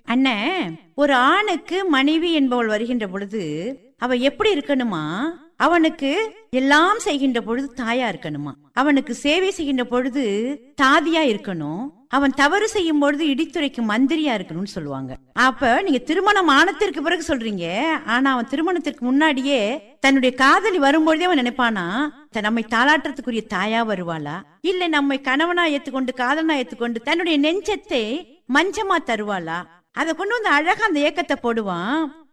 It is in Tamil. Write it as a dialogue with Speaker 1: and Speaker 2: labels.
Speaker 1: அண்ணே ஒரு ஆணுக்கு மனைவி என்பவள் வருகின்ற பொழுது அவ எப்படி இருக்கணுமா அவனுக்கு எல்லாம் செய்கின்ற பொழுது தாயா இருக்கணுமா அவனுக்கு சேவை செய்கின்ற பொழுது தாதியா இருக்கணும் அவன் தவறு செய்யும் பொழுது இடித்துரைக்கு மந்திரியா இருக்கணும்னு சொல்லுவாங்க அப்ப நீங்க திருமணம் ஆனத்திற்கு பிறகு சொல்றீங்க ஆனா அவன் திருமணத்திற்கு முன்னாடியே தன்னுடைய காதலி வரும்பொழுதே அவன் நினைப்பானா த- நம்மை தாளாட்டுறதுக்குரிய தாயா வருவாளா இல்ல நம்மை கணவனா ஏத்துக்கொண்டு காதலனா ஏத்துக்கொண்டு தன்னுடைய நெஞ்சத்தை மஞ்சமா தருவாளா அதை கொண்டு வந்து அழகா அந்த ஏக்கத்தை போடுவான்